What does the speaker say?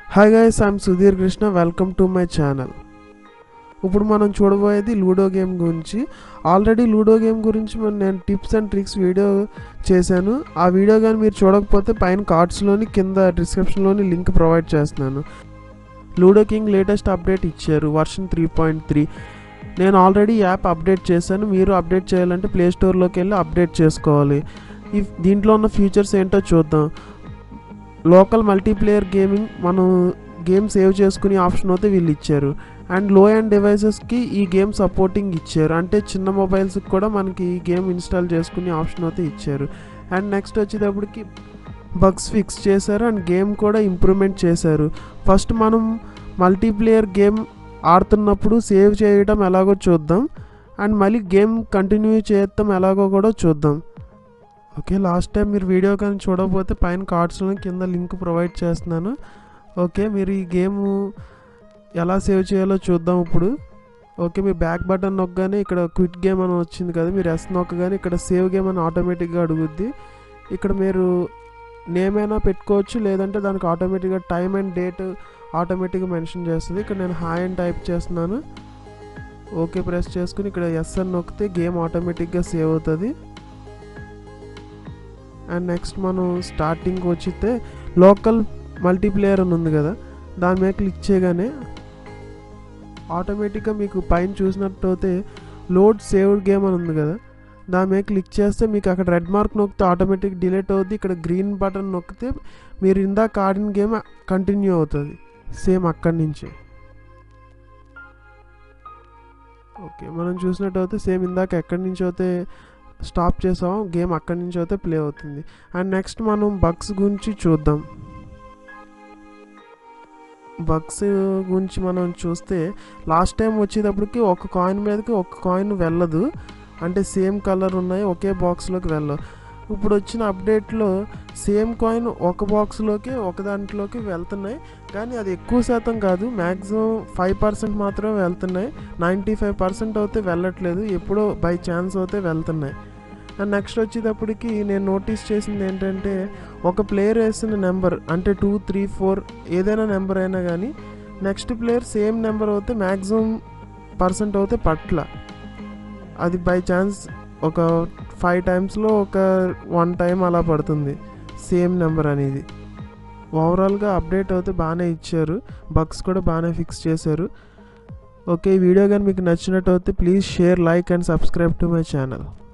hi guys I'm Sudheer Krishna welcome to my channel ఇప్పుడు మనం చూడబోయేది లూడో గేమ్ గురించి ఆల్రెడీ లూడో గేమ్ గురించి మన- నేను టిప్స్ అండ్ ట్రిక్స్ వీడియో చేశాను ఆ వీడియో కానీ మీరు చూడకపోతే పైన కార్డ్స్లోని కింద డిస్క్రిప్షన్లోని లింక్ ప్రొవైడ్ చేస్తున్నాను లూడో కింగ్ లేటెస్ట్ అప్డేట్ ఇచ్చారు వర్షన్ త్రీ పాయింట్ త్రీ నేను ఆల్రెడీ యాప్ అప్డేట్ చేశాను మీరు అప్డేట్ చేయాలంటే ప్లే స్టోర్లోకి వెళ్ళి అప్డేట్ చేసుకోవాలి ఈ దీంట్లో ఉన్న ఫీచర్స్ ఏంటో చూద్దాం లోకల్ మల్టీప్లేయర్ గేమింగ్ మనం గేమ్ సేవ్ చేసుకునే ఆప్షన్ అయితే వీళ్ళు ఇచ్చారు అండ్ లో అండ్ డివైసెస్కి ఈ గేమ్ సపోర్టింగ్ ఇచ్చారు అంటే చిన్న మొబైల్స్కి కూడా మనకి ఈ గేమ్ ఇన్స్టాల్ చేసుకునే ఆప్షన్ అయితే ఇచ్చారు అండ్ నెక్స్ట్ వచ్చేటప్పటికి బగ్స్ ఫిక్స్ చేశారు అండ్ గేమ్ కూడా ఇంప్రూవ్మెంట్ చేశారు ఫస్ట్ మనం మల్టీప్లేయర్ గేమ్ ఆడుతున్నప్పుడు సేవ్ చేయడం ఎలాగో చూద్దాం అండ్ మళ్ళీ గేమ్ కంటిన్యూ చేద్దాం ఎలాగో కూడా చూద్దాం ఓకే లాస్ట్ టైం మీరు వీడియో కానీ చూడకపోతే పైన కార్డ్స్లో కింద లింక్ ప్రొవైడ్ చేస్తున్నాను ఓకే మీరు ఈ గేమ్ ఎలా సేవ్ చేయాలో చూద్దాం ఇప్పుడు ఓకే మీ బ్యాక్ బటన్ నొక్కగానే ఇక్కడ క్విట్ గేమ్ అని వచ్చింది కదా మీరు ఎస్ నొక్కగానే ఇక్కడ సేవ్ గేమ్ అని ఆటోమేటిక్గా అడుగుద్ది ఇక్కడ మీరు నేమ్ అయినా పెట్టుకోవచ్చు లేదంటే దానికి ఆటోమేటిక్గా టైం అండ్ డేట్ ఆటోమేటిక్గా మెన్షన్ చేస్తుంది ఇక్కడ నేను హాయ్ అని టైప్ చేస్తున్నాను ఓకే ప్రెస్ చేసుకుని ఇక్కడ ఎస్ అని నొక్కితే గేమ్ ఆటోమేటిక్గా సేవ్ అవుతుంది అండ్ నెక్స్ట్ మనం స్టార్టింగ్ వచ్చితే లోకల్ మల్టీప్లేయర్ అని ఉంది కదా దాని మీద క్లిక్ చేయగానే ఆటోమేటిక్గా మీకు పైన చూసినట్టయితే లోడ్ సేవ్డ్ గేమ్ అని ఉంది కదా దాని మీద క్లిక్ చేస్తే మీకు అక్కడ రెడ్ మార్క్ నొక్కితే ఆటోమేటిక్ డిలీట్ అవుద్ది ఇక్కడ గ్రీన్ బటన్ నొక్కితే మీరు ఇందాక ఆడిన గేమ్ కంటిన్యూ అవుతుంది సేమ్ అక్కడి నుంచి ఓకే మనం చూసినట్టయితే సేమ్ ఇందాక ఎక్కడి నుంచి అయితే స్టాప్ చేసాం గేమ్ అక్కడి నుంచి అయితే ప్లే అవుతుంది అండ్ నెక్స్ట్ మనం బగ్స్ గురించి చూద్దాం బగ్స్ గురించి మనం చూస్తే లాస్ట్ టైం వచ్చేటప్పటికి ఒక కాయిన్ మీదకి ఒక కాయిన్ వెళ్ళదు అంటే సేమ్ కలర్ ఉన్నాయి ఒకే బాక్స్లోకి వెళ్ళవు ఇప్పుడు వచ్చిన అప్డేట్లో సేమ్ కాయిన్ ఒక బాక్స్లోకి ఒక దాంట్లోకి వెళ్తున్నాయి కానీ అది ఎక్కువ శాతం కాదు మ్యాక్సిమం ఫైవ్ పర్సెంట్ మాత్రమే వెళ్తున్నాయి నైంటీ ఫైవ్ పర్సెంట్ అయితే వెళ్ళట్లేదు ఎప్పుడో బై ఛాన్స్ అయితే వెళ్తున్నాయి అండ్ నెక్స్ట్ వచ్చేటప్పటికి నేను నోటీస్ చేసింది ఏంటంటే ఒక ప్లేయర్ వేసిన నెంబర్ అంటే టూ త్రీ ఫోర్ ఏదైనా నెంబర్ అయినా కానీ నెక్స్ట్ ప్లేయర్ సేమ్ నెంబర్ అయితే మ్యాక్సిమం పర్సెంట్ అయితే పట్ల అది బై ఛాన్స్ ఒక ఫైవ్ టైమ్స్లో ఒక వన్ టైం అలా పడుతుంది సేమ్ నెంబర్ అనేది ఓవరాల్గా అప్డేట్ అయితే బాగానే ఇచ్చారు బగ్స్ కూడా బాగానే ఫిక్స్ చేశారు ఓకే ఈ వీడియో కానీ మీకు నచ్చినట్టు అయితే please share like and subscribe to my channel